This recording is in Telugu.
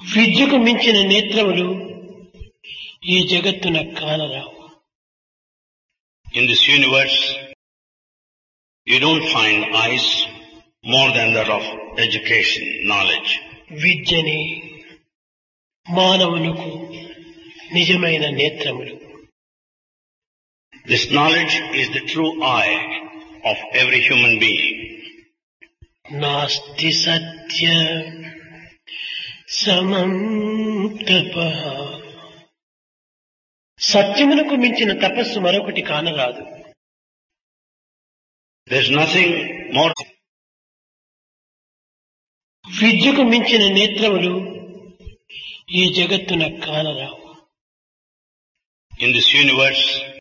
విద్యకు మించిన నేత్రములు ఈ జగత్తున కానరావు In this universe, you don't find eyes more than that of education, knowledge. విద్యని మానవులకు నిజమైన నేత్రములు This knowledge is the true eye of every human being. నాస్తి సత్య సమం తప సత్యమునకు మించిన తపస్సు మరొకటి కానరాదు There's nothing more విద్యకు మించిన నేత్రములు ఈ జగత్తున కానరావు in this universe